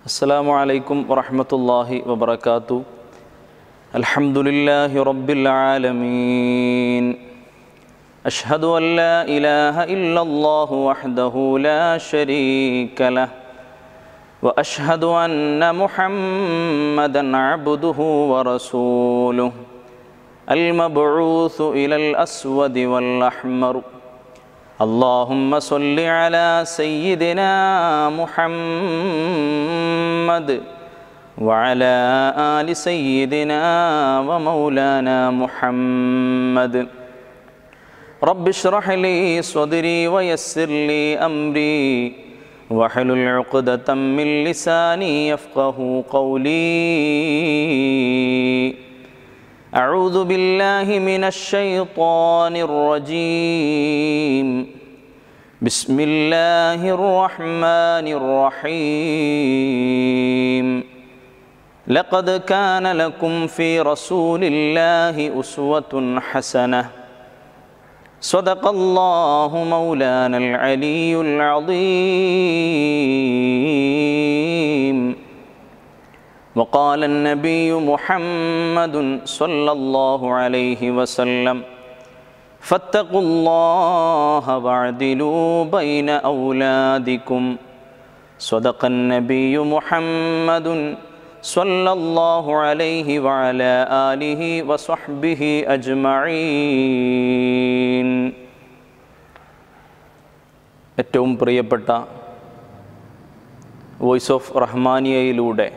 السلام عليكم ورحمة الله وبركاته الحمد لله رب العالمين أشهد أن لا إله إلا الله وحده لا شريك له وأشهد أن محمدا عبده ورسوله المبعوث إلى الأسود والأحمر اللهم صل على سيدنا محمد وعلى آل سيدنا ومولانا محمد رب اشرح لي صدري ويسر لي أمري واحلل عقدة من لساني يفقه قولي أعوذ بالله من الشيطان الرجيم بسم الله الرحمن الرحيم لقد كان لكم في رسول الله أسوة حسنة صدق الله مولانا العلي العظيم وقال النبي محمد صلى الله عليه وسلم فاتقوا الله واعدلوا بين أولادكم صدق النبي محمد صلى الله عليه وعلى آله وصحبه أجمعين ഏറ്റവും പ്രിയപ്പെട്ട voice of റഹ്മാനിയയിലൂടെ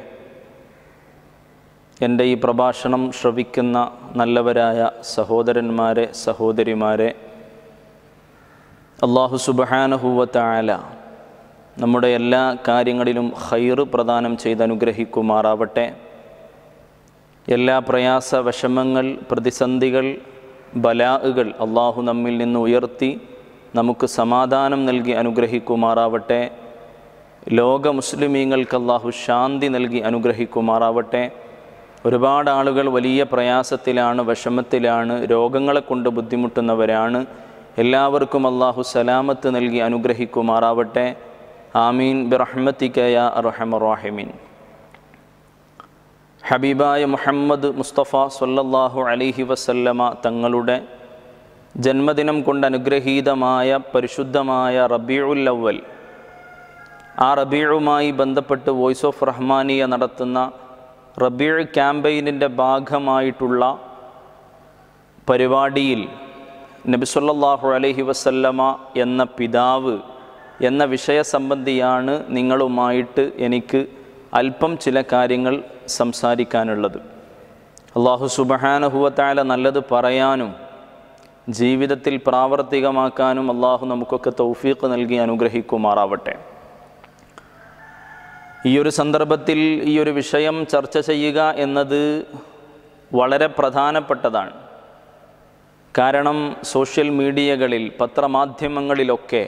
എൻ്റെ ഈ പ്രഭാഷണം ശ്രവിക്കുന്ന നല്ലവരായ സഹോദരന്മാരെ സഹോദരിമാരെ അള്ളാഹു സുബഹാനഹൂവത്തായാല നമ്മുടെ എല്ലാ കാര്യങ്ങളിലും ഹൈറ് പ്രദാനം ചെയ്ത് അനുഗ്രഹിക്കുമാറാവട്ടെ എല്ലാ പ്രയാസ വിഷമങ്ങൾ പ്രതിസന്ധികൾ ബലാഹുകൾ അള്ളാഹു നമ്മിൽ നിന്ന് ഉയർത്തി നമുക്ക് സമാധാനം നൽകി അനുഗ്രഹിക്കുമാറാവട്ടെ ലോക മുസ്ലിമീങ്ങൾക്ക് അള്ളാഹു ശാന്തി നൽകി അനുഗ്രഹിക്കുമാറാവട്ടെ ഒരുപാട് ആളുകൾ വലിയ പ്രയാസത്തിലാണ് വിഷമത്തിലാണ് രോഗങ്ങളെ കൊണ്ട് ബുദ്ധിമുട്ടുന്നവരാണ് എല്ലാവർക്കും അള്ളാഹു സലാമത്ത് നൽകി അനുഗ്രഹിക്കുമാറാവട്ടെ ആമീൻ ബിറഹ്മത്തിക്കയ റഹമറാഹിമീൻ ഹബീബായ മുഹമ്മദ് മുസ്തഫ സൊല്ലാഹു അലിഹി വസല്ലമ തങ്ങളുടെ ജന്മദിനം കൊണ്ട് അനുഗ്രഹീതമായ പരിശുദ്ധമായ റബീഉൽ അവൽ ആ റബീഴുമായി ബന്ധപ്പെട്ട് വോയിസ് ഓഫ് റഹ്മാനിയ നടത്തുന്ന റബീൾ ക്യാമ്പയിനിൻ്റെ ഭാഗമായിട്ടുള്ള പരിപാടിയിൽ നബിസുല്ലാഹു അലഹി വസല്ലമ എന്ന പിതാവ് എന്ന വിഷയ സംബന്ധിയാണ് നിങ്ങളുമായിട്ട് എനിക്ക് അല്പം ചില കാര്യങ്ങൾ സംസാരിക്കാനുള്ളത് അള്ളാഹു സുബഹാനഹുവത്തായ നല്ലത് പറയാനും ജീവിതത്തിൽ പ്രാവർത്തികമാക്കാനും അള്ളാഹു നമുക്കൊക്കെ തൗഫീഖ് നൽകി അനുഗ്രഹിക്കുമാറാവട്ടെ ഈ ഒരു സന്ദർഭത്തിൽ ഈ ഒരു വിഷയം ചർച്ച ചെയ്യുക എന്നത് വളരെ പ്രധാനപ്പെട്ടതാണ് കാരണം സോഷ്യൽ മീഡിയകളിൽ പത്രമാധ്യമങ്ങളിലൊക്കെ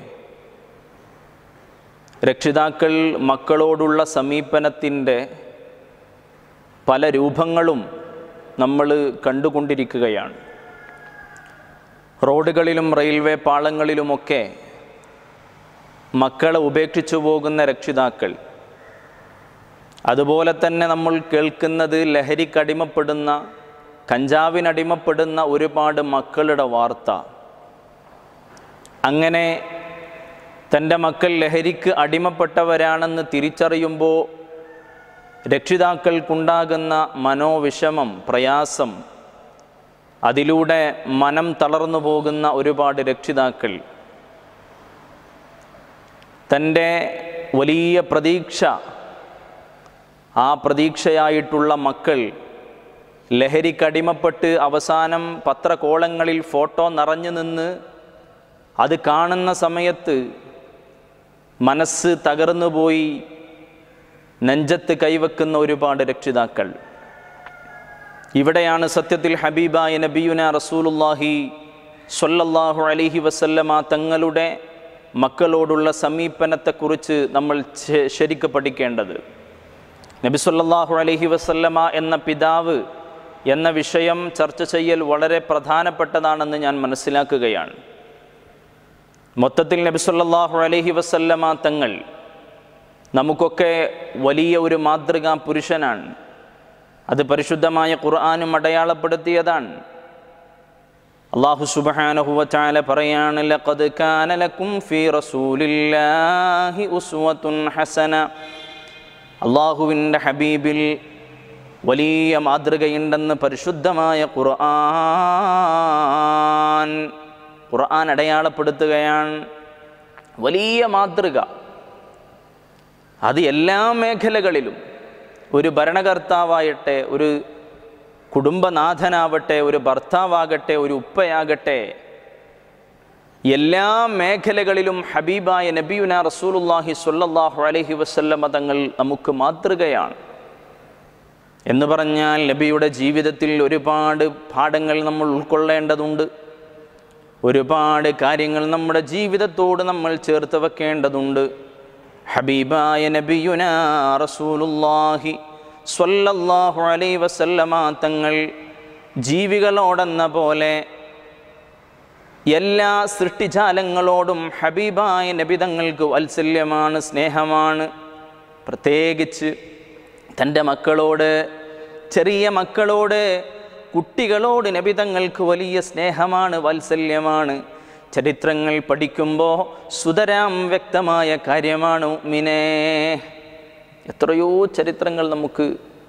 രക്ഷിതാക്കൾ മക്കളോടുള്ള സമീപനത്തിൻ്റെ പല രൂപങ്ങളും നമ്മൾ കണ്ടുകൊണ്ടിരിക്കുകയാണ് റോഡുകളിലും റെയിൽവേ പാളങ്ങളിലുമൊക്കെ മക്കളെ ഉപേക്ഷിച്ചു പോകുന്ന രക്ഷിതാക്കൾ അതുപോലെ തന്നെ നമ്മൾ കേൾക്കുന്നത് ലഹരിക്കടിമപ്പെടുന്ന കഞ്ചാവിനടിമപ്പെടുന്ന ഒരുപാട് മക്കളുടെ വാർത്ത അങ്ങനെ തൻ്റെ മക്കൾ ലഹരിക്ക് അടിമപ്പെട്ടവരാണെന്ന് തിരിച്ചറിയുമ്പോൾ രക്ഷിതാക്കൾക്കുണ്ടാകുന്ന മനോവിഷമം പ്രയാസം അതിലൂടെ മനം തളർന്നു പോകുന്ന ഒരുപാട് രക്ഷിതാക്കൾ തൻ്റെ വലിയ പ്രതീക്ഷ ആ പ്രതീക്ഷയായിട്ടുള്ള മക്കൾ ലഹരിക്കടിമപ്പെട്ട് അവസാനം പത്രകോളങ്ങളിൽ ഫോട്ടോ നിറഞ്ഞു നിന്ന് അത് കാണുന്ന സമയത്ത് മനസ്സ് തകർന്നു പോയി നെഞ്ചത്ത് കൈവെക്കുന്ന ഒരുപാട് രക്ഷിതാക്കൾ ഇവിടെയാണ് സത്യത്തിൽ ഹബീബായ നബിയുന റസൂലുല്ലാഹി സൊല്ലല്ലാഹു അലിഹി വസല്ലമ തങ്ങളുടെ മക്കളോടുള്ള സമീപനത്തെക്കുറിച്ച് നമ്മൾ ശരിക്ക് പഠിക്കേണ്ടത് നബി സല്ലല്ലാഹു അലൈഹി വസല്ലമ എന്ന പിതാവ് എന്ന വിഷയം ചർച്ച ചെയ്യൽ വളരെ പ്രധാനപ്പെട്ടതാണെന്ന് ഞാൻ മനസ്സിലാക്കുകയാണ് മൊത്തത്തിൽ നബി സല്ലല്ലാഹു അലൈഹി വസല്ലമ തങ്ങൾ നമുക്കൊക്കെ വലിയ ഒരു മാതൃകാ പുരുഷനാണ് അത് പരിശുദ്ധമായ ഖുർആാനും അടയാളപ്പെടുത്തിയതാണ് അള്ളാഹു സുബ്ഹാനഹു ചാല പറയാണ് ലഖദ് കാന ലക്കും ഫീ റസൂലില്ലാഹി ഉസ്വത്തുൻ ഹസന അള്ളാഹുവിൻ്റെ ഹബീബിൽ വലിയ മാതൃകയുണ്ടെന്ന് പരിശുദ്ധമായ ഖുർആൻ ഖുർആൻ അടയാളപ്പെടുത്തുകയാണ് വലിയ മാതൃക അത് എല്ലാ മേഖലകളിലും ഒരു ഭരണകർത്താവായട്ടെ ഒരു കുടുംബനാഥനാവട്ടെ ഒരു ഭർത്താവാകട്ടെ ഒരു ഉപ്പയാകട്ടെ എല്ലാ മേഖലകളിലും ഹബീബായ നബിയുന റസൂലുല്ലാഹി സ്വല്ലല്ലാഹു അലൈഹി വസല്ലമ തങ്ങൾ നമുക്ക് മാതൃകയാണ് എന്ന് പറഞ്ഞാൽ നബിയുടെ ജീവിതത്തിൽ ഒരുപാട് പാഠങ്ങൾ നമ്മൾ ഉൾക്കൊള്ളേണ്ടതുണ്ട് ഒരുപാട് കാര്യങ്ങൾ നമ്മുടെ ജീവിതത്തോട് നമ്മൾ ചേർത്ത് വെക്കേണ്ടതുണ്ട് ഹബീബായ നബിയുന റസൂലുല്ലാഹി സ്വല്ലല്ലാഹു അലൈഹി വസല്ലമ തങ്ങൾ ജീവികളോടെന്ന പോലെ എല്ലാ സൃഷ്ടിജാലങ്ങളോടും ഹബീബായ നബിതങ്ങൾക്ക് വാത്സല്യമാണ് സ്നേഹമാണ് പ്രത്യേകിച്ച് തൻ്റെ മക്കളോട് ചെറിയ മക്കളോട് കുട്ടികളോട് നബിതങ്ങൾക്ക് വലിയ സ്നേഹമാണ് വാത്സല്യമാണ് ചരിത്രങ്ങൾ പഠിക്കുമ്പോൾ സുതരാം വ്യക്തമായ കാര്യമാണ് മിനേ എത്രയോ ചരിത്രങ്ങൾ നമുക്ക്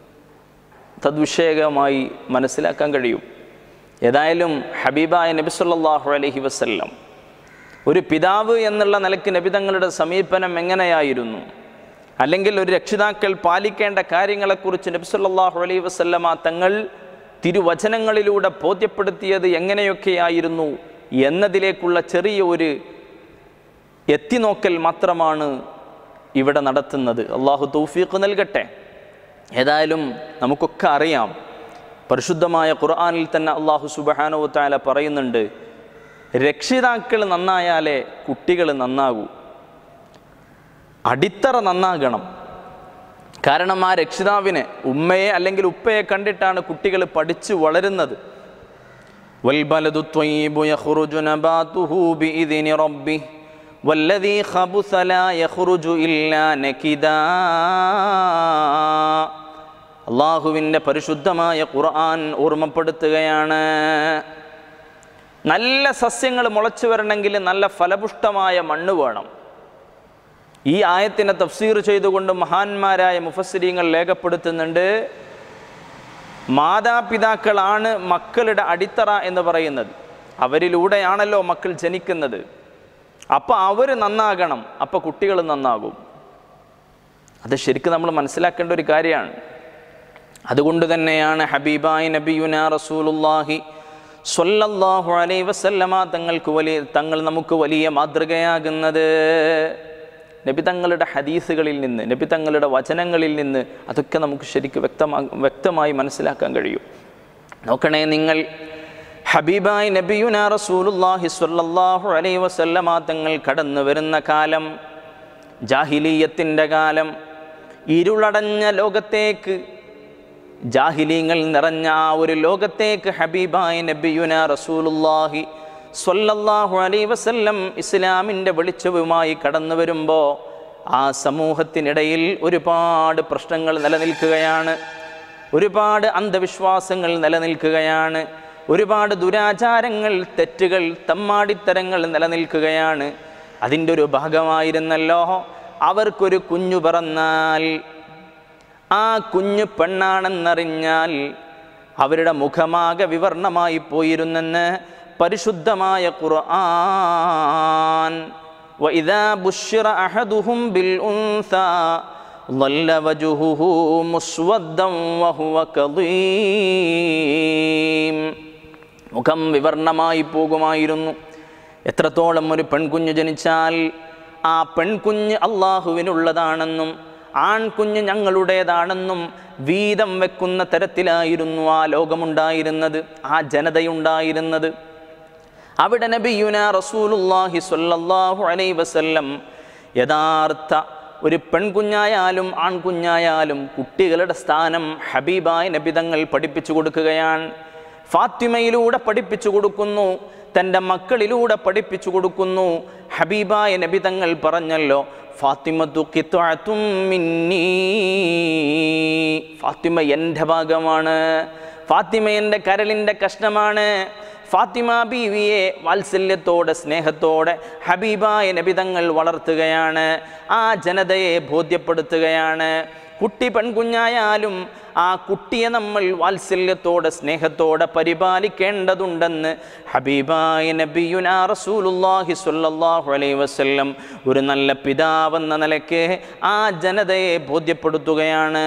തദ്വിഷയകമായി മനസ്സിലാക്കാൻ കഴിയും ഏതായാലും ഹബീബായ നബി സല്ലല്ലാഹു അലൈഹി വസല്ലം ഒരു പിതാവ് എന്നുള്ള നിലയ്ക്ക് നബിതങ്ങളുടെ സമീപനം എങ്ങനെയായിരുന്നു അല്ലെങ്കിൽ ഒരു രക്ഷിതാക്കൾ പാലിക്കേണ്ട കാര്യങ്ങളെക്കുറിച്ച് നബി സല്ലല്ലാഹു അലൈഹി വസല്ലമ തങ്ങൾ തിരുവചനങ്ങളിലൂടെ ബോധ്യപ്പെടുത്തിയത് എങ്ങനെയൊക്കെയായിരുന്നു എന്നതിലേക്കുള്ള ചെറിയ ഒരു എത്തിനോക്കൽ മാത്രമാണ് ഇവിടെ നടത്തുന്നത് അള്ളാഹു തൗഫീഖ് നൽകട്ടെ ഏതായാലും നമുക്കൊക്കെ അറിയാം പരിശുദ്ധമായ ഖുർആനിൽ തന്നെ അള്ളാഹു സുബഹാനോ താല പറയുന്നുണ്ട് രക്ഷിതാക്കൾ നന്നായാലേ കുട്ടികൾ നന്നാകൂ അടിത്തറ നന്നാകണം കാരണം ആ രക്ഷിതാവിനെ ഉമ്മയെ അല്ലെങ്കിൽ ഉപ്പയെ കണ്ടിട്ടാണ് കുട്ടികൾ പഠിച്ചു വളരുന്നത് والبلد الطيب يخرج نباته بإذن ربه والذي خبث لا يخرج إلا نكدا അള്ളാഹുവിൻ്റെ പരിശുദ്ധമായ ഖുർആൻ ഓർമ്മപ്പെടുത്തുകയാണ് നല്ല സസ്യങ്ങൾ മുളച്ചു വരണമെങ്കിൽ നല്ല ഫലപുഷ്ടമായ മണ്ണ് വേണം ഈ ആയത്തിനെ തഫ്സീർ ചെയ്തുകൊണ്ട് മഹാന്മാരായ മുഫസ്സിരീങ്ങൾ രേഖപ്പെടുത്തുന്നുണ്ട് മാതാപിതാക്കളാണ് മക്കളുടെ അടിത്തറ എന്ന് പറയുന്നത് അവരിലൂടെയാണല്ലോ മക്കൾ ജനിക്കുന്നത് അപ്പോൾ അവർ നന്നാകണം അപ്പോൾ കുട്ടികൾ നന്നാകും അത് ശരിക്കും നമ്മൾ മനസ്സിലാക്കേണ്ട ഒരു കാര്യമാണ് അതുകൊണ്ട് തന്നെയാണ് ഹബീബായി നബിയുന റസൂലുല്ലാഹി സ്വല്ലല്ലാഹു അലൈഹി വസല്ലമ തങ്ങൾക്ക് വലിയ തങ്ങൾ നമുക്ക് വലിയ മാതൃകയാകുന്നത് നബി തങ്ങളുടെ ഹദീസുകളിൽ നിന്ന് നബി തങ്ങളുടെ വചനങ്ങളിൽ നിന്ന് അതൊക്കെ നമുക്ക് ശരിക്കും വ്യക്തമാ വ്യക്തമായി മനസ്സിലാക്കാൻ കഴിയും നോക്കണേ നിങ്ങൾ ഹബീബായി നബിയുന റസൂലുല്ലാഹി സ്വല്ലല്ലാഹു അലൈഹി വസല്ലമ തങ്ങൾ കടന്നു വരുന്ന കാലം ജാഹിലീയത്തിൻ്റെ കാലം ഇരുളടഞ്ഞ ലോകത്തേക്ക് ജാഹിലീങ്ങൾ നിറഞ്ഞ ആ ഒരു ലോകത്തേക്ക് ഹബീബായ നബിയുന റസൂലുല്ലാഹി സ്വല്ലല്ലാഹു അലൈഹി വസല്ലം ഇസ്ലാമിൻ്റെ വെളിച്ചവുമായി കടന്നു വരുമ്പോൾ ആ സമൂഹത്തിനിടയിൽ ഒരുപാട് പ്രശ്നങ്ങൾ നിലനിൽക്കുകയാണ് ഒരുപാട് അന്ധവിശ്വാസങ്ങൾ നിലനിൽക്കുകയാണ് ഒരുപാട് ദുരാചാരങ്ങൾ തെറ്റുകൾ തമ്മാടിത്തരങ്ങൾ നിലനിൽക്കുകയാണ് അതിൻ്റെ ഒരു ഭാഗമായിരുന്നല്ലോ അവർക്കൊരു കുഞ്ഞു പിറന്നാൽ ആ കുഞ്ഞു പെണ്ണാണെന്നറിഞ്ഞാൽ അവരുടെ മുഖമാകെ വിവർണമായി പോയിരുന്നെന്ന് പരിശുദ്ധമായ ഖുർആൻ وإذا بشر أحدهم بالأنثى ظل وجهه مسودا وهو كظيم മുഖം വിവർണമായി പോകുമായിരുന്നു എത്രത്തോളം ഒരു പെൺകുഞ്ഞ് ജനിച്ചാൽ ആ പെൺകുഞ്ഞ് അള്ളാഹുവിനുള്ളതാണെന്നും ആൺകുഞ്ഞ് ഞങ്ങളുടേതാണെന്നും വീതം വെക്കുന്ന തരത്തിലായിരുന്നു ആ ലോകമുണ്ടായിരുന്നത് ആ ജനതയുണ്ടായിരുന്നത് അവിടെ നബിയുന റസൂലുല്ലാഹി സ്വല്ലല്ലാഹു അലൈഹി വസല്ലം യഥാർത്ഥ ഒരു പെൺകുഞ്ഞായാലും ആൺകുഞ്ഞായാലും കുട്ടികളുടെ സ്ഥാനം ഹബീബായ നബിതങ്ങൾ പഠിപ്പിച്ചു കൊടുക്കുകയാണ് ഫാത്തിമയിലൂടെ പഠിപ്പിച്ചു കൊടുക്കുന്നു തൻ്റെ മക്കളിലൂടെ പഠിപ്പിച്ചു കൊടുക്കുന്നു ഹബീബായ നബിതങ്ങൾ പറഞ്ഞല്ലോ ഫാത്തിമത്തു ഖിത്അത്തും മിന്നീ ഫാത്തിമ എൻ്റെ ഭാഗമാണ് ഫാത്തിമ എൻ്റെ കരളിൻ്റെ കഷ്ണമാണ് ഫാത്തിമ ബീവിയെ വാത്സല്യത്തോടെ സ്നേഹത്തോടെ ഹബീബായ നബിതങ്ങൾ വളർത്തുകയാണ് ആ ജനതയെ ബോധ്യപ്പെടുത്തുകയാണ് കുട്ടി പെൺകുഞ്ഞായാലും ആ കുട്ടിയെ നമ്മൾ വാത്സല്യത്തോടെ സ്നേഹത്തോടെ പരിപാലിക്കേണ്ടതുണ്ടെന്ന് ഹബീബായ നബിയുനാ റസൂലുള്ളാഹി സ്വല്ലല്ലാഹു അലൈഹി വസല്ലം ഒരു നല്ല പിതാവെന്ന നിലയ്ക്ക് ആ ജനതയെ ബോധ്യപ്പെടുത്തുകയാണ്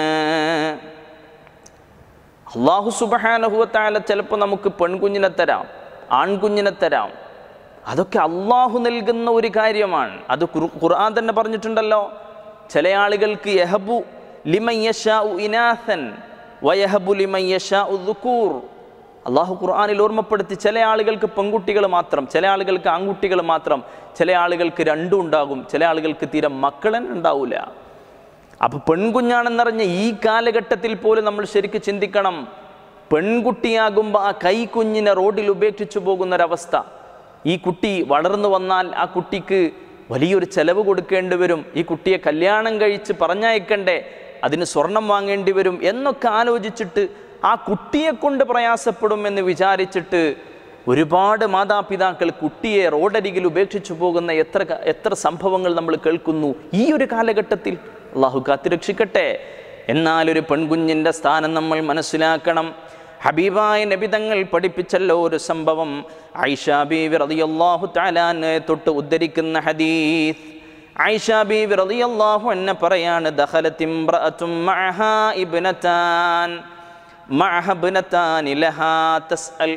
അള്ളാഹു സുബഹാനഹുവത്താല ചിലപ്പോൾ നമുക്ക് പെൺകുഞ്ഞിനെ തരാം ആൺകുഞ്ഞിനെ തരാം അതൊക്കെ അള്ളാഹു നൽകുന്ന ഒരു കാര്യമാണ് അത് ഖുർ- ഖുർആൻ തന്നെ പറഞ്ഞിട്ടുണ്ടല്ലോ ചില ആളുകൾക്ക് യഹബു ലിമയ്യഷാഉ ഇനാഥൻ വയഹബു ലിമയ്യഷാഉ ദുക്കൂർ അള്ളാഹു ഖുർആനിൽ ഓർമ്മപ്പെടുത്തി ചില ആളുകൾക്ക് പെൺകുട്ടികൾ മാത്രം ചില ആളുകൾക്ക് ആൺകുട്ടികൾ മാത്രം ചില ആളുകൾക്ക് രണ്ടും ഉണ്ടാകും ചില ആളുകൾക്ക് തീരെ മക്കളൻ ഉണ്ടാവില്ല അപ്പൊ പെൺകുഞ്ഞാണെന്നറിഞ്ഞ ഈ കാലഘട്ടത്തിൽ പോലും നമ്മൾ ശരിക്കും ചിന്തിക്കണം പെൺകുട്ടിയാകുമ്പോൾ ആ കൈക്കുഞ്ഞിനെ റോഡിൽ ഉപേക്ഷിച്ചു പോകുന്നൊരവസ്ഥ ഈ കുട്ടി വളർന്നു വന്നാൽ ആ കുട്ടിക്ക് വലിയൊരു ചെലവ് കൊടുക്കേണ്ടി വരും ഈ കുട്ടിയെ കല്യാണം കഴിച്ച് പറഞ്ഞയക്കണ്ടേ അതിന് സ്വർണം വാങ്ങേണ്ടി വരും എന്നൊക്കെ ആലോചിച്ചിട്ട് ആ കുട്ടിയെ കൊണ്ട് പ്രയാസപ്പെടുമെന്ന് വിചാരിച്ചിട്ട് ഒരുപാട് മാതാപിതാക്കൾ കുട്ടിയെ റോഡരികിൽ ഉപേക്ഷിച്ചു പോകുന്ന എത്ര ക- എത്ര സംഭവങ്ങൾ നമ്മൾ കേൾക്കുന്നു ഈ ഒരു കാലഘട്ടത്തിൽ അള്ളാഹു കാത്തിരക്ഷിക്കട്ടെ എന്നാൽ ഒരു പെൺകുഞ്ഞിൻ്റെ സ്ഥാനം നമ്മൾ മനസ്സിലാക്കണം ഹബീബായ നബിതങ്ങൾ പഠിപ്പിച്ചല്ലോ ഒരു സംഭവം ഐഷ ബീവി റളിയല്ലാഹു തആലാനെ തൊട്ട് ഉദ്ധരിക്കുന്ന ഹദീസ് ഐഷ ബീവി റളിയല്ലാഹു അൻഹ പറയാണ് ദഖലത് ഇംറഅത്തും മഅഹാ ഇബ്നതാൻ മഅഹ ഇബ്നതാൻ ലഹാ തസ്അൽ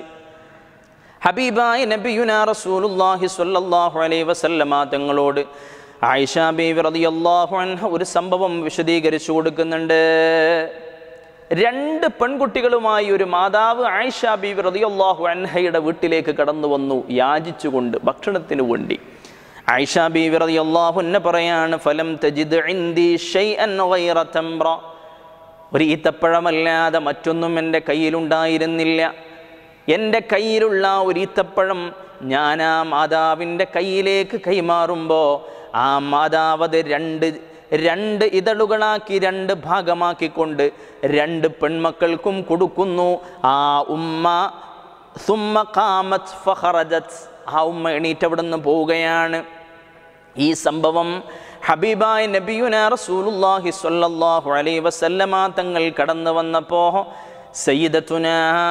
ഹബീബായ നബിയുന റസൂലുള്ളാഹി സ്വല്ലല്ലാഹു അലൈഹി വസല്ലമ തങ്ങളോട് ആയിഷ ബീവി റളിയല്ലാഹു അൻഹ ഒരു സംഭവം വിശദീകരിച്ചു കൊടുക്കുന്നുണ്ട് രണ്ട് പെൺകുട്ടികളുമായി ഒരു മാതാവ് ആയിഷ ബീവി റളിയല്ലാഹു അൻഹയുടെ വീട്ടിലേക്ക് കടന്നു വന്നു യാചിച്ചുകൊണ്ട് ഭക്ഷണത്തിന് വേണ്ടി ആയിഷ ബീവി റളിയല്ലാഹു അൻഹ പറയാണ് ഫലം തജിദ് ഇൻദി ഷൈഅൻ ഗൈറ തംറ ഒരു ഈത്തപ്പഴമല്ലാതെ മറ്റൊന്നും എൻ്റെ കയ്യിലുണ്ടായിരുന്നില്ല എൻ്റെ കയ്യിലുള്ള ഒരു ഈത്തപ്പഴം ഞാൻ ആ മാതാവിൻ്റെ കയ്യിലേക്ക് കൈമാറുമ്പോൾ ആ മാതാവ് അത് രണ്ട് രണ്ട് ഇതളുകളാക്കി രണ്ട് ഭാഗമാക്കിക്കൊണ്ട് രണ്ട് പെൺമക്കൾക്കും കൊടുക്കുന്നു ആ ഉമ്മ സുമ്മ കാമത്ത് ഫഹറജത്ത് ആ ഉമ്മ എണീറ്റ് അവിടെ നിന്ന് പോവുകയാണ് ഈ സംഭവം ഹബീബായ് നബിയുന റസൂലുള്ളാഹി സ്വല്ലല്ലാഹു അലൈഹി വസല്ലമ തങ്ങൾ കടന്നു വന്നപ്പോൾ സയ്യിദത്തുന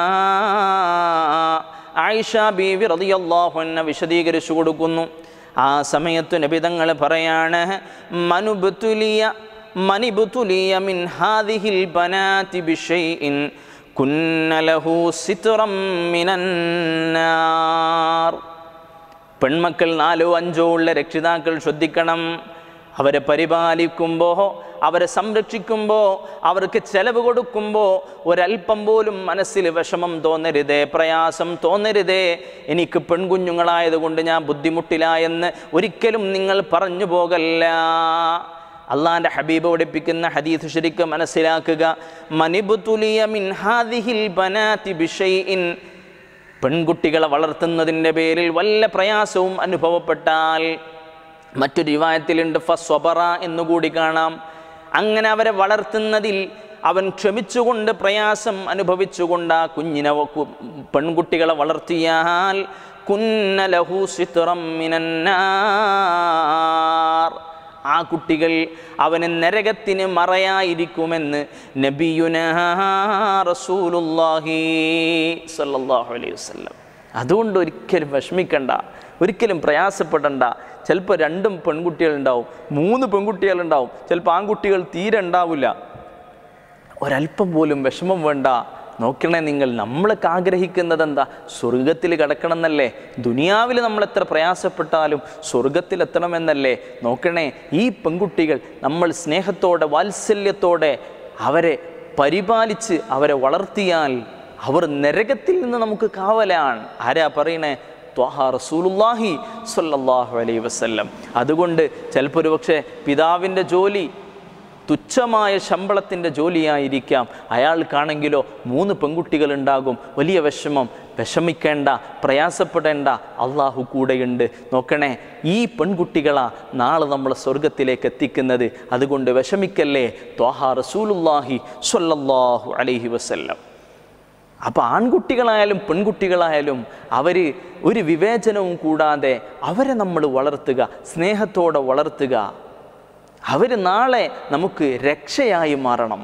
ആയിഷ ബീവി റളിയല്ലാഹു അൻഹ വിശദീകരിച്ചു കൊടുക്കുന്നു ആ സമയത്ത് നബി തങ്ങൾ പറയാണ് മനുബ്തുലിയ മനിബ്തുലിയ മിൻ ഹാദിഹിൽ ബനാതി ബിഷൈഇൻ കുന്ന ലഹു സിത്റം മിനൻ നാർ പെൺമക്കൾ നാലോ അഞ്ചോ ഉള്ള രക്ഷിതാക്കൾ ശ്രദ്ധിക്കണം അവരെ പരിപാലിക്കുമ്പോൾ അവരെ സംരക്ഷിക്കുമ്പോൾ അവർക്ക് ചെലവ് കൊടുക്കുമ്പോൾ ഒരല്പം പോലും മനസ്സിൽ വിഷമം തോന്നരുതേ പ്രയാസം തോന്നരുതേ എനിക്ക് പെൺകുഞ്ഞുങ്ങളായതുകൊണ്ട് ഞാൻ ബുദ്ധിമുട്ടില്ല എന്ന് ഒരിക്കലും നിങ്ങൾ പറഞ്ഞു പോകല്ല അള്ളാന്റെ ഹബീബ് പഠിപ്പിക്കുന്ന ഹദീസ് ശരിക്കും മനസ്സിലാക്കുക മനിബുതുലിയ മിൻ ഹാദിഹിൽ ബനാതി ബിഷൈഇൻ പെൺകുട്ടികളെ വളർത്തുന്നതിൻ്റെ പേരിൽ വല്ല പ്രയാസവും അനുഭവപ്പെട്ടാൽ മറ്റൊരു വിവാഹത്തിലുണ്ട് ഫസ്വബറ എന്നുകൂടി കാണാം അങ്ങനെ അവരെ വളർത്തുന്നതിൽ അവൻ ക്ഷമിച്ചുകൊണ്ട് പ്രയാസം അനുഭവിച്ചുകൊണ്ട് ആ കുഞ്ഞിനെ വ- കു- പെൺകുട്ടികളെ വളർത്തിയാൽ കുന്ന ലഹു സിത്റം മിനന്നാർ ആ കുട്ടികൾ അവന് നരകത്തിന് മറയായിരിക്കുമെന്ന് നബിയുന റസൂലുള്ളാഹി സല്ലല്ലാഹു അലൈഹി വസല്ലം അതുകൊണ്ട് ഒരിക്കലും വിഷമിക്കണ്ട ഒരിക്കലും പ്രയാസപ്പെടണ്ട ചിലപ്പോൾ രണ്ടും പെൺകുട്ടികളുണ്ടാവും മൂന്ന് പെൺകുട്ടികളുണ്ടാവും ചിലപ്പോൾ ആൺകുട്ടികൾ തീരെ ഉണ്ടാവില്ല ഒരല്പം പോലും വിഷമം വേണ്ട നോക്കണേ നിങ്ങൾ നമ്മളൊക്കെ ആഗ്രഹിക്കുന്നത് എന്താ സ്വർഗത്തിൽ കിടക്കണം എന്നല്ലേ ദുനിയാവിൽ നമ്മൾ എത്ര പ്രയാസപ്പെട്ടാലും സ്വർഗത്തിൽ എത്തണമെന്നല്ലേ നോക്കണേ ഈ പെൺകുട്ടികൾ നമ്മൾ സ്നേഹത്തോടെ വാത്സല്യത്തോടെ അവരെ പരിപാലിച്ച് അവരെ വളർത്തിയാൽ അവർ നരകത്തിൽ നിന്ന് നമുക്ക് കാവലാണ് ആരാ പറയണേ ത്വാഹ റസൂലുള്ളാഹി സ്വല്ലല്ലാഹു അലൈഹി വസല്ലം അതുകൊണ്ട് ചിലപ്പോൾ ഒരു പക്ഷേ പിതാവിൻ്റെ ജോലി തുച്ഛമായ ശമ്പളത്തിൻ്റെ ജോലിയായിരിക്കാം അയാൾക്കാണെങ്കിലോ മൂന്ന് പെൺകുട്ടികളുണ്ടാകും വലിയ വിഷമം വിഷമിക്കേണ്ട പ്രയാസപ്പെടേണ്ട അള്ളാഹു കൂടെയുണ്ട് നോക്കണേ ഈ പെൺകുട്ടികളാ നാളെ നമ്മൾ സ്വർഗത്തിലേക്ക് എത്തിക്കുന്നത് അതുകൊണ്ട് വിഷമിക്കല്ലേ ത്വാഹ റസൂലുല്ലാഹി സ്വല്ലല്ലാഹു അലൈഹി വസല്ലം അപ്പോൾ ആൺകുട്ടികളായാലും പെൺകുട്ടികളായാലും അവർ ഒരു വിവേചനവും കൂടാതെ അവരെ നമ്മൾ വളർത്തുക സ്നേഹത്തോടെ വളർത്തുക അവർ നാളെ നമുക്ക് രക്ഷയായി മാറണം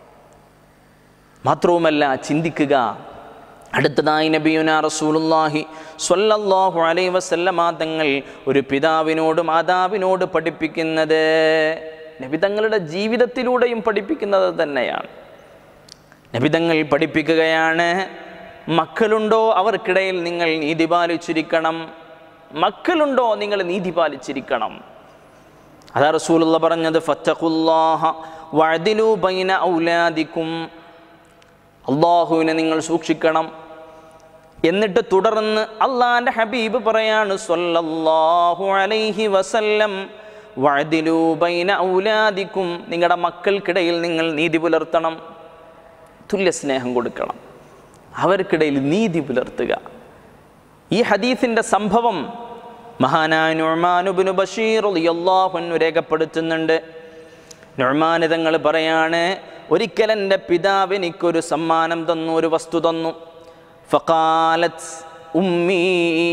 മാത്രവുമല്ല ചിന്തിക്കുക അടുത്തതായി നബിയുന റസൂലുല്ലാഹി സ്വല്ലല്ലാഹു അലൈഹി വസല്ലമ തങ്ങൾ ഒരു പിതാവിനോട് മാതാവിനോട് പഠിപ്പിക്കുന്നത് നബി തങ്ങളുടെ ജീവിതത്തിലൂടെയും പഠിപ്പിക്കുന്നത് തന്നെയാണ് നബിതങ്ങൾ പഠിപ്പിക്കുകയാണ് മക്കളുണ്ടോ അവർക്കിടയിൽ നിങ്ങൾ നീതി പാലിച്ചിരിക്കണം മക്കളുണ്ടോ നിങ്ങൾ നീതി പാലിച്ചിരിക്കണം അതാ റസൂലുള്ള പറഞ്ഞത് ഫത്തഖുല്ലാഹ വഅദിലു ബൈന ഔലാദിക്കും അള്ളാഹുവിനെ നിങ്ങൾ സൂക്ഷിക്കണം എന്നിട്ട് തുടർന്ന് അള്ളാന്റെ ഹബീബ് പറയാണ് സ്വല്ലല്ലാഹു അലൈഹി വസല്ലം വഅദിലു ബൈന ഔലാദിക്കും നിങ്ങളുടെ മക്കൾക്കിടയിൽ നിങ്ങൾ നീതി പുലർത്തണം തുല്യ സ്നേഹം കൊടുക്കണം അവർക്കിടയിൽ നീതി പുലർത്തുക ഈ ഹദീസിൻ്റെ സംഭവം മഹാനായ നുഴമാനുബിന് ബഷീർ അള്ളാഹുന്നു രേഖപ്പെടുത്തുന്നുണ്ട് നുഴമാന് തങ്ങൾ പറയാണ് ഒരിക്കൽ എൻ്റെ പിതാവ് എനിക്കൊരു സമ്മാനം തന്നു ഒരു വസ്തു തന്നു ഫക്കാലത്ത് ഉമ്മീ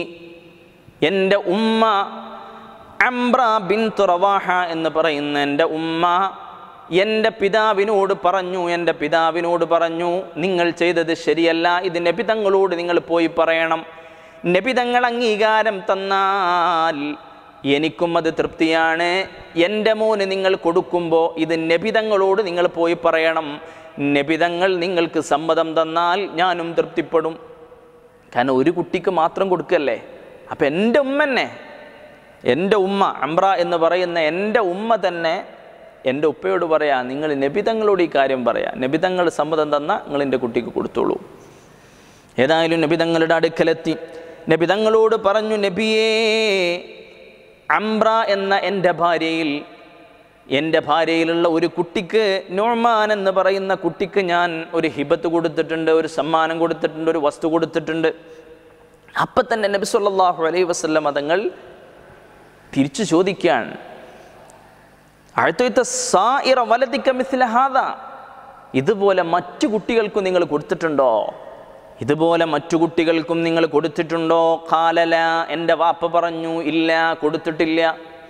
എൻ്റെ ഉമ്മ അംബ്ര ബിൻ തുറവാഹ എന്ന് പറയുന്ന എൻ്റെ ഉമ്മ എൻ്റെ പിതാവിനോട് പറഞ്ഞു എൻ്റെ പിതാവിനോട് പറഞ്ഞു നിങ്ങൾ ചെയ്തത് ശരിയല്ല ഇത് നബിതങ്ങളോട് നിങ്ങൾ പോയി പറയണം നബിതങ്ങൾ അംഗീകാരം തന്നാൽ എനിക്കും അത് തൃപ്തിയാണ് എൻ്റെ മോന് നിങ്ങൾ കൊടുക്കുമ്പോൾ ഇത് നബിതങ്ങളോട് നിങ്ങൾ പോയി പറയണം നബിതങ്ങൾ നിങ്ങൾക്ക് സമ്മതം തന്നാൽ ഞാനും തൃപ്തിപ്പെടും കാരണം ഒരു കുട്ടിക്ക് മാത്രം കൊടുക്കല്ലേ അപ്പം എൻ്റെ ഉമ്മ തന്നെ എൻ്റെ ഉമ്മ അംബ്ര എന്ന് പറയുന്ന എൻ്റെ ഉമ്മ തന്നെ എൻ്റെ ഉപ്പയോട് പറയാ നിങ്ങൾ നബിതങ്ങളോട് ഈ കാര്യം പറയാ നബിതങ്ങൾ സമ്മതം തന്ന നിങ്ങൾ എൻ്റെ കുട്ടിക്ക് കൊടുത്തോളൂ ഏതായാലും നബിതങ്ങളുടെ അടുക്കലെത്തി നബിതങ്ങളോട് പറഞ്ഞു നബിയേ അംബ്ര എന്ന എൻ്റെ ഭാര്യയിൽ എൻ്റെ ഭാര്യയിലുള്ള ഒരു കുട്ടിക്ക് നോമാൻ എന്ന് പറയുന്ന കുട്ടിക്ക് ഞാൻ ഒരു ഹിബത്ത് കൊടുത്തിട്ടുണ്ട് ഒരു സമ്മാനം കൊടുത്തിട്ടുണ്ട് ഒരു വസ്തു കൊടുത്തിട്ടുണ്ട് അപ്പം തന്നെ നബി സല്ലല്ലാഹു അലൈഹി വസല്ലം മതങ്ങൾ തിരിച്ചു ചോദിക്കുകയാണ് അഴുത്തത്തെ സായിറ വലതിക്ക മിസ്ലഹാദ ഇതുപോലെ മറ്റു കുട്ടികൾക്കും നിങ്ങൾ കൊടുത്തിട്ടുണ്ടോ ഇതുപോലെ മറ്റു കുട്ടികൾക്കും നിങ്ങൾ കൊടുത്തിട്ടുണ്ടോ കാലല എൻ്റെ വാപ്പ പറഞ്ഞു ഇല്ല കൊടുത്തിട്ടില്ല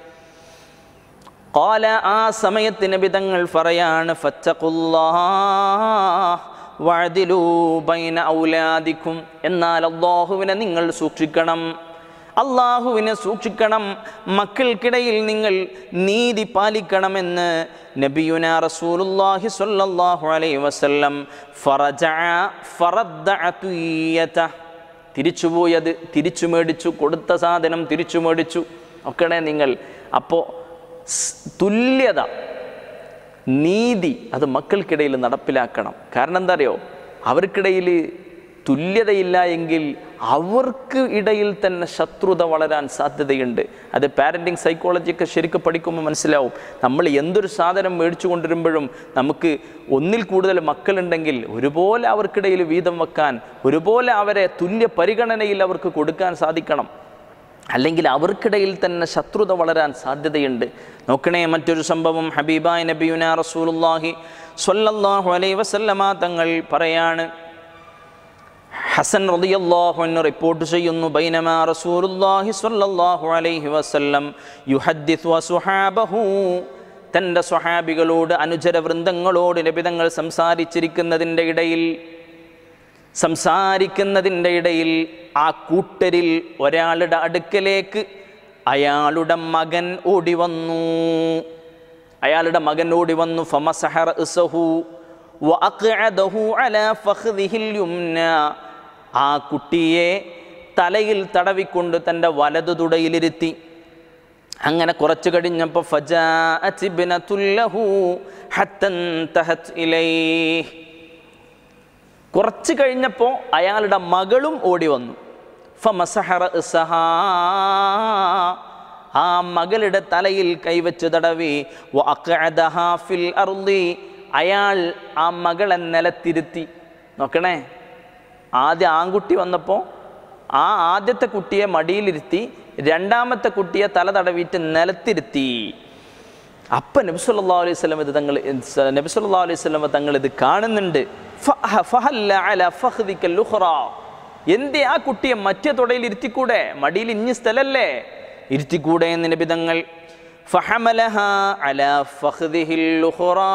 കാല ആ സമയത്ത് നബിതങ്ങൾ പറയാണ് വഴുതിലൂ ബൈന ഔലാദിക്കും എന്നാൽ അള്ളാഹുവിനെ നിങ്ങൾ സൂക്ഷിക്കണം അള്ളാഹുവിനെ സൂക്ഷിക്കണം മക്കൾക്കിടയിൽ നിങ്ങൾ നീതി പാലിക്കണമെന്ന് നബിയുന റസൂലുല്ലാഹി സ്വല്ലല്ലാഹു അലൈഹി വസല്ലം ഫറജഅ ഫറദ്ദഅതുയ്യത തിരിച്ചുപോയത് തിരിച്ചു മേടിച്ചു കൊടുത്ത സാധനം തിരിച്ചു മേടിച്ചു ഒക്കണേ നിങ്ങൾ അപ്പോൾ തുല്യത നീതി അത് മക്കൾക്കിടയിൽ നടപ്പിലാക്കണം കാരണം എന്താ അറിയോ അവർക്കിടയിൽ തുല്യതയില്ല എങ്കിൽ അവർക്ക് ഇടയിൽ തന്നെ ശത്രുത വളരാൻ സാധ്യതയുണ്ട് അത് പാരൻറ്റിങ് സൈക്കോളജിയൊക്കെ ശരിക്കും പഠിക്കുമ്പോൾ മനസ്സിലാവും നമ്മൾ എന്തൊരു സാധനം മേടിച്ചു കൊണ്ടുവരുമ്പോഴും നമുക്ക് ഒന്നിൽ കൂടുതൽ മക്കളുണ്ടെങ്കിൽ ഒരുപോലെ അവർക്കിടയിൽ വീതം വെക്കാൻ ഒരുപോലെ അവരെ തുല്യ പരിഗണനയിൽ അവർക്ക് കൊടുക്കാൻ സാധിക്കണം അല്ലെങ്കിൽ അവർക്കിടയിൽ തന്നെ ശത്രുത വളരാൻ സാധ്യതയുണ്ട് നോക്കണേ മറ്റൊരു സംഭവം ഹബീബായ് നബിയുന റസൂലുല്ലാഹി സ്വല്ലല്ലാഹു അലൈഹി വസല്ലമ തങ്ങൾ പറയാണ് ഹസൻ റളിയല്ലാഹു അൻഹു റിപ്പോർട്ട് ചെയ്യുന്നു ബൈനമാ റസൂലുള്ളാഹി സ്വല്ലല്ലാഹു അലൈഹി വസല്ലം യുഹദ്ദിസു വസുഹാബഹു തൻ്റെ സ്വഹാബികളോട് അനുചര വൃന്ദങ്ങളോട് നബിതങ്ങൾ സംസാരിച്ചിരിക്കുന്നതിൻ്റെ ഇടയിൽ സംസാരിക്കുന്നതിൻ്റെ ഇടയിൽ ആ കൂട്ടരിൽ ഒരാളുടെ അടുക്കലേക്ക് അയാളുടെ മകൻ ഓടി വന്നു അയാളുടെ മകൻ ഓടി വന്നു ഫമസഹർ ഇസഹു വഅഖഅദഹു അലാ ഫഖ്ദിഹിൽ യുംന ആ കുട്ടിയെ തലയിൽ തടവിക്കൊണ്ട് തൻ്റെ വലതു തുടയിലിരുത്തി അങ്ങനെ കുറച്ച് കഴിഞ്ഞപ്പോൾ ഫജാഅത് ഇബ്നതുല്ലഹു ഹത്തൻതഹത് ഇലൈഹി കുറച്ച് കഴിഞ്ഞപ്പോൾ അയാളുടെ മകളും ഓടി വന്നു ഫമസഹറ ഇസഹാ. ആ മകളുടെ തലയിൽ കൈവച്ച് തടവി വഅഖഅദഹാ ഫിൽ അർളി. അയാൾ ആ മകളെ നിലത്തിരുത്തി നോക്കണേ ആദ്യം ആൺകുട്ടി വന്നപ്പോൾ ആ ആദ്യത്തെ കുട്ടിയെ മടിയിലിരുത്തി രണ്ടാമത്തെ കുട്ടിയെ തല തടവിയിട്ട് നിലത്തിരുത്തി അപ്പം നബി സല്ലല്ലാഹു അലൈഹി വസല്ലം ഇത് തങ്ങൾ നബി സല്ലല്ലാഹു അലൈഹി വസല്ലം തങ്ങൾ ഇത് കാണുന്നുണ്ട് ഫഹ- ഫഹല്ല അല ഫഖ്ദിക്കൽ ഉഖ്റാ. എന്തേ ആ കുട്ടിയെ മറ്റേ തുടയിൽ ഇരുത്തിക്കൂടെ മടിയിൽ ഇഞ്ഞ സ്ഥലല്ലേ ഇരുത്തിക്കൂടെ എന്ന് നബി തങ്ങൾ ഫഹമലഹ അല ഫഖ്ദിഹിൽ ഉഖ്റാ.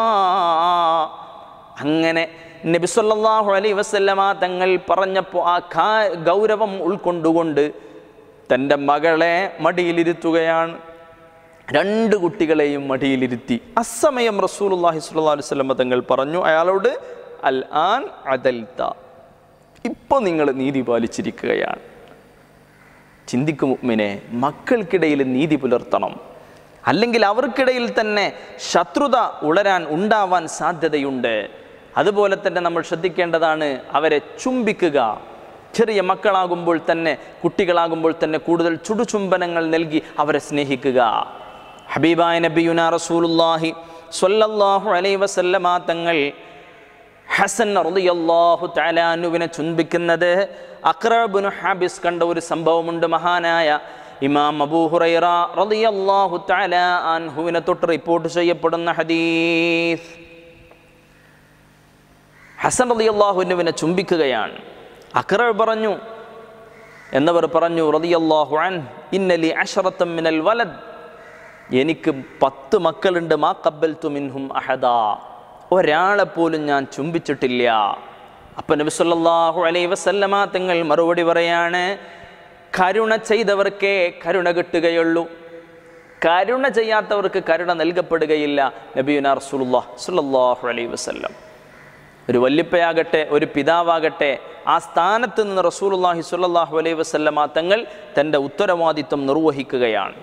അങ്ങനെ നബി സല്ലല്ലാഹു അലൈഹി വസല്ലമ തങ്ങൾ പറഞ്ഞപ്പോൾ ആ ഖാ ഗൗരവം ഉൾക്കൊണ്ടുകൊണ്ട് തൻ്റെ മകളെ മടിയിലിരുത്തുകയാണ് രണ്ട് കുട്ടികളെയും മടിയിലിരുത്തി അസമയം റസൂലുള്ളാഹി സ്വല്ലല്ലാഹു അലൈഹി വസല്ലമ തങ്ങൾ പറഞ്ഞു അയാളോട് അൽ ആൻ അദൽത്ത ഇപ്പോൾ നിങ്ങൾ നീതി പാലിച്ചിരിക്കുകയാണ് ചിന്തിക്കും മുഅ്മിനെ മക്കൾക്കിടയിൽ നീതി പുലർത്തണം അല്ലെങ്കിൽ അവർക്കിടയിൽ തന്നെ ശത്രുത ഉളരാൻ ഉണ്ടാവാൻ സാധ്യതയുണ്ട് അതുപോലെ തന്നെ നമ്മൾ ശ്രദ്ധിക്കേണ്ടതാണ് അവരെ ചുംബിക്കുക ചെറിയ മക്കളാകുമ്പോൾ തന്നെ കുട്ടികളാകുമ്പോൾ തന്നെ കൂടുതൽ ചുടുചുംബനങ്ങൾ നൽകി അവരെ സ്നേഹിക്കുക ഹബീബായ നബിയുന റസൂലുള്ളാഹി സ്വല്ലല്ലാഹു അലൈഹി വസല്ലമ തങ്ങൾ ഹസൻ റളിയല്ലാഹു തആലാനുവിനെ ചുംബിക്കുന്നത് അക്രബുനു ഹാബിസ് കണ്ട ഒരു സംഭവമുണ്ട് മഹാനായ ഇമാം അബൂ ഹുറൈറ റളിയല്ലാഹു തആല അൻഹുവിനെ തൊട്ട് റിപ്പോർട്ട് ചെയ്യപ്പെടുന്ന ഹദീസ് ഹസൻ റളിയല്ലാഹുവിനെ ചുംബിക്കുകയാണ് അക്രബ് പറഞ്ഞു എന്നവർ പറഞ്ഞു റളിയല്ലാഹു അൻ ഇന്നലി അഷറത്തം മിനൽ വലദ് എനിക്ക് പത്ത് മക്കളുണ്ട് മാ കബ്ബൽത്തു മിൻഹും അഹദ ഒരാളെ പോലും ഞാൻ ചുംബിച്ചിട്ടില്ല അപ്പം നബി സല്ലല്ലാഹു അലൈഹി വസല്ലമ തങ്ങൾ മറുപടി പറയാണ് കരുണ ചെയ്തവർക്കേ കരുണ കിട്ടുകയുള്ളൂ കരുണ ചെയ്യാത്തവർക്ക് കരുണ നൽകപ്പെടുകയില്ല നബിയുന റസൂലുള്ളാഹ് സ്വല്ലല്ലാഹു അലൈഹി വസല്ലം ഒരു വല്യപ്പയാകട്ടെ ഒരു പിതാവാകട്ടെ ആ സ്ഥാനത്ത് നിന്ന് റസൂലുള്ളാഹി സ്വല്ലല്ലാഹു അലൈഹി വസല്ലമ തങ്ങൾ തൻ്റെ ഉത്തരവാദിത്വം നിർവഹിക്കുകയാണ്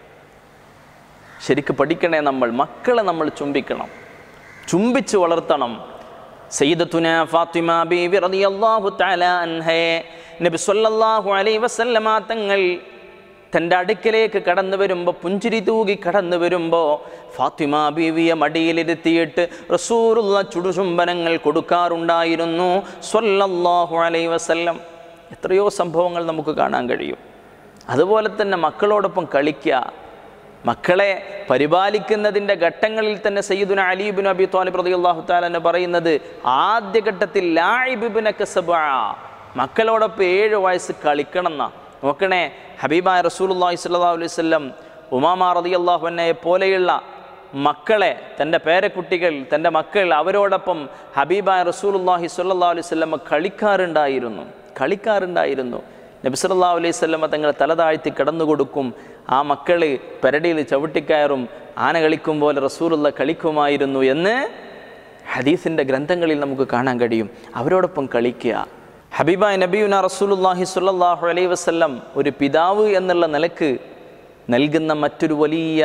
ശരിക്ക് പഠിക്കണേ നമ്മൾ മക്കളെ നമ്മൾ ചുംബിക്കണം ചുംബിച്ച് വളർത്തണം സയ്യിദത്തുന ഫാത്തിമ ബീവി റളിയല്ലാഹു തആല അൻഹയെ നബി സല്ലല്ലാഹു അലൈഹി വസല്ലമ തങ്ങൾ തൻ്റെ അടുക്കലേക്ക് കടന്നു വരുമ്പോൾ പുഞ്ചിരി തൂകി കടന്നു വരുമ്പോൾ ഫാത്തിമ ബീവിയെ മടിയിലിരുത്തിയിട്ട് റസൂറുള്ള ചുടുചുംബനങ്ങൾ കൊടുക്കാറുണ്ടായിരുന്നു സ്വല്ലല്ലാഹു അലൈഹി വസല്ലം എത്രയോ സംഭവങ്ങൾ നമുക്ക് കാണാൻ കഴിയും അതുപോലെ തന്നെ മക്കളോടൊപ്പം കളിക്കുക മക്കളെ പരിപാലിക്കുന്നതിൻ്റെ ഘട്ടങ്ങളിൽ തന്നെ സയ്യിദുന അലീബിൻ അബി താലിബ് റളിയല്ലാഹു തആല എന്ന് പറയുന്നത് ആദ്യഘട്ടത്തിൽ ലായിബിബിനൊക്കെ സബ മക്കളോടൊപ്പം ഏഴ് വയസ്സ് കളിക്കണം എന്നാ നോക്കണേ ഹബീബായ റസൂലുള്ളാഹി സ്വല്ലല്ലാഹു അലൈഹി വസല്ലം ഉമാമ റളിയല്ലാഹു അൻഹയെ പോലെയുള്ള മക്കളെ തൻ്റെ പേരക്കുട്ടികൾ തൻ്റെ മക്കൾ അവരോടൊപ്പം ഹബീബായ റസൂലുള്ളാഹി സ്വല്ലല്ലാഹു അലൈഹി വസല്ലം കളിക്കാറുണ്ടായിരുന്നു കളിക്കാറുണ്ടായിരുന്നു നബി സല്ലല്ലാഹു അലൈഹി വസല്ലമ തങ്ങൾ തല താഴ്ത്തി കിടന്നു കൊടുക്കും ആ മക്കൾ പെരടിയിൽ ചവിട്ടിക്കയറും ആന കളിക്കും പോലെ റസൂലുള്ള കളിക്കുമായിരുന്നു എന്ന് ഹദീസിൻ്റെ ഗ്രന്ഥങ്ങളിൽ നമുക്ക് കാണാൻ കഴിയും അവരോടൊപ്പം കളിക്കുക ഹബീബായ് നബിയുന റസൂലുല്ലാഹി സ്വല്ലല്ലാഹു അലൈഹി വസല്ലം ഒരു പിതാവ് എന്നുള്ള നിലക്ക് നൽകുന്ന മറ്റൊരു വലിയ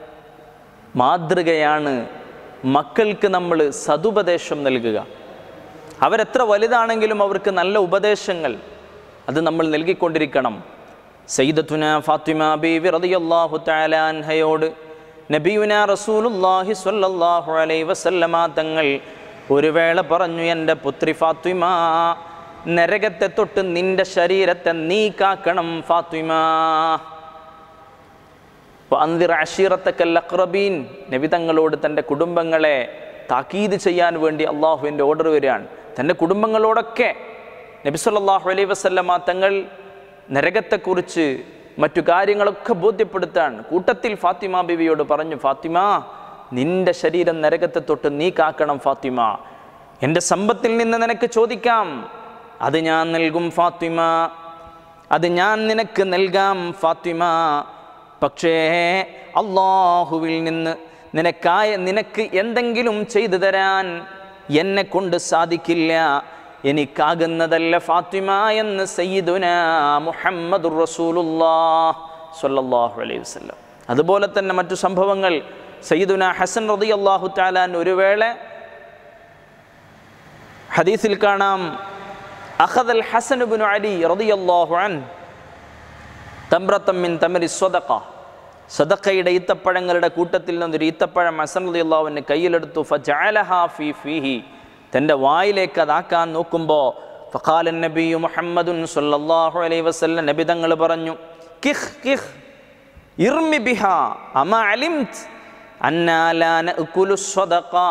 മാതൃകയാണ് മക്കൾക്ക് നമ്മൾ സതുപദേശം നൽകുക അവരെത്ര വലുതാണെങ്കിലും അവർക്ക് നല്ല ഉപദേശങ്ങൾ അത് നമ്മൾ നൽകിക്കൊണ്ടിരിക്കണം സയ്യിദത്തുന ഫാത്തിമ ബീവി റളിയല്ലാഹു തആല അൻഹയോട് നബിയുന റസൂലുള്ളാഹി സ്വല്ലല്ലാഹു അലൈഹി വസല്ലമ തങ്ങൾ ഒരു വേള പറഞ്ഞു എൻ്റെ പുത്രി ഫാത്തിമ നരകത്തെ തൊട്ട് നിന്റെ ശരീരത്തെ നീ കാക്കണം ഫാത്തിമ അന്തിർ അഷീറത്തക്കൽ അക്രബീൻ നബി തങ്ങളോട് തൻ്റെ കുടുംബങ്ങളെ താക്കീത് ചെയ്യാൻ വേണ്ടി അള്ളാഹുവിൻ്റെ ഓർഡർ വരികയാണ് തൻ്റെ കുടുംബങ്ങളോടൊക്കെ നബി സല്ലല്ലാഹു അലൈഹി വസല്ലമ തങ്ങൾ നരകത്തെക്കുറിച്ച് മറ്റു കാര്യങ്ങളൊക്കെ ബോധ്യപ്പെടുത്താൻ കൂട്ടത്തിൽ ഫാത്തിമ ബിവിയോട് പറഞ്ഞു ഫാത്തിമ നിന്റെ ശരീരം നരകത്തെ തൊട്ട് നീ കാക്കണം ഫാത്തിമ എൻ്റെ സമ്പത്തിൽ നിന്ന് നിനക്ക് ചോദിക്കാം അത് ഞാൻ നൽകും ഫാത്തിമ അത് ഞാൻ നിനക്ക് നൽകാം ഫാത്തിമ പക്ഷേ അള്ളാഹുവിൽ നിന്ന് നിനക്കായ നിനക്ക് എന്തെങ്കിലും ചെയ്തു തരാൻ എന്നെ കൊണ്ട് സാധിക്കില്ല എനിക്കാകുന്നതല്ല ഫാത്തിമ എന്ന് സയ്യിദുന മുഹമ്മദുർ റസൂലുള്ളാഹ് സ്വല്ലല്ലാഹു അലൈഹി വസല്ലം അതുപോലെ തന്നെ മറ്റു സംഭവങ്ങൾ സയ്യിദുന ഹസൻ റളിയല്ലാഹു തആലാൻ ഒരു വേള ഹദീസിൽ കാണാം അഖദൽ ഹസൻ ഇബ്നു അലി റളിയല്ലാഹു അൻ തമ്രത്തം മിൻ തമരി സ്വദഖ സദഖയുടെ ഈത്തപ്പഴങ്ങളുടെ കൂട്ടത്തിൽ നിന്നൊരു ഈത്തപ്പഴം ഹസൻ റളിയല്ലാഹുവിന് കയ്യിലെടുത്തു ഫജഅലഹാ ഫീ ഫീഹി തൻ്റെ വായിലേക്ക് അതാക്കാൻ നോക്കുമ്പോൾ ഫഖാല നബി മുഹമ്മദുൻ സല്ലല്ലാഹു അലൈഹി വസല്ലം നബി തങ്ങൾ പറഞ്ഞു കിഹ് കിഹ് ഇർമി ബിഹ അമ അലിംത് അന്നാ ലാ നഅകുലു സ്വദഖാ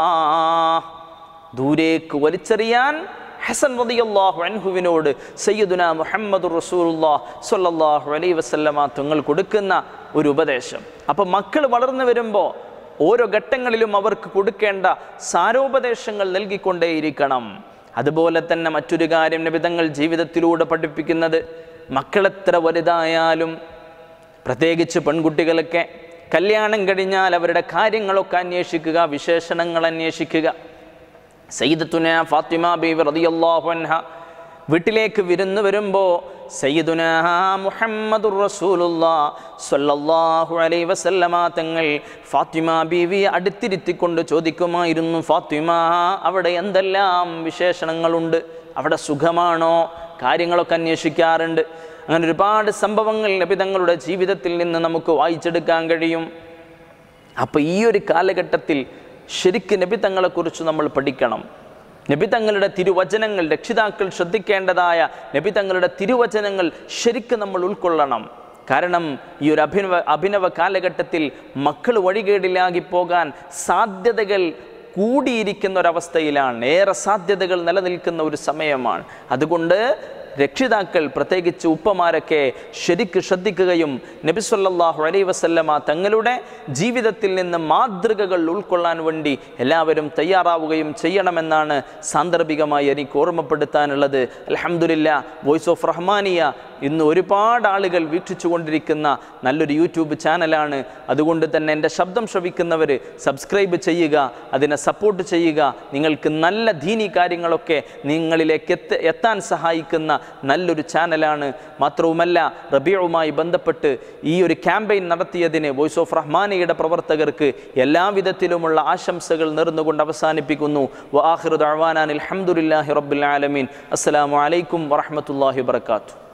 ദൂരേക്ക് വലിച്ചെറിയാൻ ഹസൻ റളിയല്ലാഹു അൻഹുവിനോട് സയ്യിദുന മുഹമ്മദ് റസൂലുള്ളാഹ് സ്വല്ലല്ലാഹു അലൈഹി വസല്ലമ തങ്ങൾ കൊടുക്കുന്ന ഒരു ഉപദേശം അപ്പോൾ മക്കൾ വളർന്നു വരുമ്പോൾ ഓരോ ഘട്ടങ്ങളിലും അവർക്ക് കൊടുക്കേണ്ട സാരോപദേശങ്ങൾ നൽകിക്കൊണ്ടേയിരിക്കണം അതുപോലെ തന്നെ മറ്റൊരു കാര്യം നബിതങ്ങൾ ജീവിതത്തിലൂടെ പഠിപ്പിക്കുന്നത് മക്കളെത്ര വലുതായാലും പ്രത്യേകിച്ച് പെൺകുട്ടികളൊക്കെ കല്യാണം കഴിഞ്ഞാൽ അവരുടെ കാര്യങ്ങളൊക്കെ അന്വേഷിക്കുക വിശേഷണങ്ങൾ അന്വേഷിക്കുക സയ്യിദത്തുന ഫാത്തിമ ബീവി റളിയല്ലാഹു അൻഹ വീട്ടിലേക്ക് വിരുന്ന് വരുമ്പോൾ സയ്യിദുന മുഹമ്മദുർ റസൂലുള്ളാ സ്വല്ലല്ലാഹു അലൈഹി വസല്ലമ തങ്ങൾ ഫാത്തിമ ബീവിയെ അടുത്തിരുത്തിക്കൊണ്ട് ചോദിക്കുമായിരുന്നു ഫാത്തിമ അവിടെ എന്തെല്ലാം വിശേഷണങ്ങളുണ്ട് അവിടെ സുഖമാണോ കാര്യങ്ങളൊക്കെ അന്വേഷിക്കാറുണ്ട് അങ്ങനെ ഒരുപാട് സംഭവങ്ങൾ നബി തങ്ങളുടെ ജീവിതത്തിൽ നിന്ന് നമുക്ക് വായിച്ചെടുക്കാൻ കഴിയും അപ്പോൾ ഈ ഒരു കാലഘട്ടത്തിൽ ശരിക്ക് നബി തങ്ങളെക്കുറിച്ച് നമ്മൾ പഠിക്കണം നബി തങ്ങളുടെ തിരുവചനങ്ങൾ രക്ഷിതാക്കൾ ശ്രദ്ധിക്കേണ്ടതായ നബി തങ്ങളുടെ തിരുവചനങ്ങൾ ശരിക്ക് നമ്മൾ ഉൾക്കൊള്ളണം കാരണം ഈ ഒരു അഭിനവ അഭിനവ കാലഘട്ടത്തിൽ മക്കൾ വഴികേടിലാകി പോകാൻ സാധ്യതകൾ കൂടിയിരിക്കുന്ന ഒരവസ്ഥയിലാണ് ഏറെ സാധ്യതകൾ നിലനിൽക്കുന്ന ഒരു സമയമാണ് അതുകൊണ്ട് രക്ഷിതാക്കൾ പ്രത്യേകിച്ച് ഉപ്പമാരൊക്കെ ശരിക്ക് ശ്രദ്ധിക്കുകയും നബി സല്ലല്ലാഹു അലൈഹി വസല്ലമ തങ്ങളുടെ ജീവിതത്തിൽ നിന്ന് മാതൃകകൾ ഉൾക്കൊള്ളാൻ വേണ്ടി എല്ലാവരും തയ്യാറാവുകയും ചെയ്യണമെന്നാണ് സാന്ദർഭികമായി എനിക്ക് ഓർമ്മപ്പെടുത്താനുള്ളത് അലഹമുല്ല വോയിസ് ഓഫ് റഹ്മാനിയ ഇന്ന് ഒരുപാട് ആളുകൾ വീക്ഷിച്ചു കൊണ്ടിരിക്കുന്ന നല്ലൊരു യൂട്യൂബ് ചാനലാണ് അതുകൊണ്ട് തന്നെ എൻ്റെ ശബ്ദം ശ്രവിക്കുന്നവർ സബ്സ്ക്രൈബ് ചെയ്യുക അതിനെ സപ്പോർട്ട് ചെയ്യുക നിങ്ങൾക്ക് നല്ല ദീനി കാര്യങ്ങളൊക്കെ നിങ്ങളിലേക്ക് എത്ത എത്താൻ സഹായിക്കുന്ന നല്ലൊരു ചാനലാണ് മാത്രവുമല്ല റബിയുമായി ബന്ധപ്പെട്ട് ഈ ഒരു ക്യാമ്പയിൻ നടത്തിയതിന് വോയിസ് ഓഫ് റഹ്മാനിയുടെ പ്രവർത്തകർക്ക് എല്ലാവിധത്തിലുമുള്ള ആശംസകൾ നേർന്നുകൊണ്ട് അവസാനിപ്പിക്കുന്നു വാഹിർ ദഅ്വാനാൻ അൽഹംദുലില്ലാഹി റബ്ബിൽ ആലമീൻ അസ്സലാമു അലൈക്കും വറഹ്മത്തുള്ളാഹി വബറകാതുഹു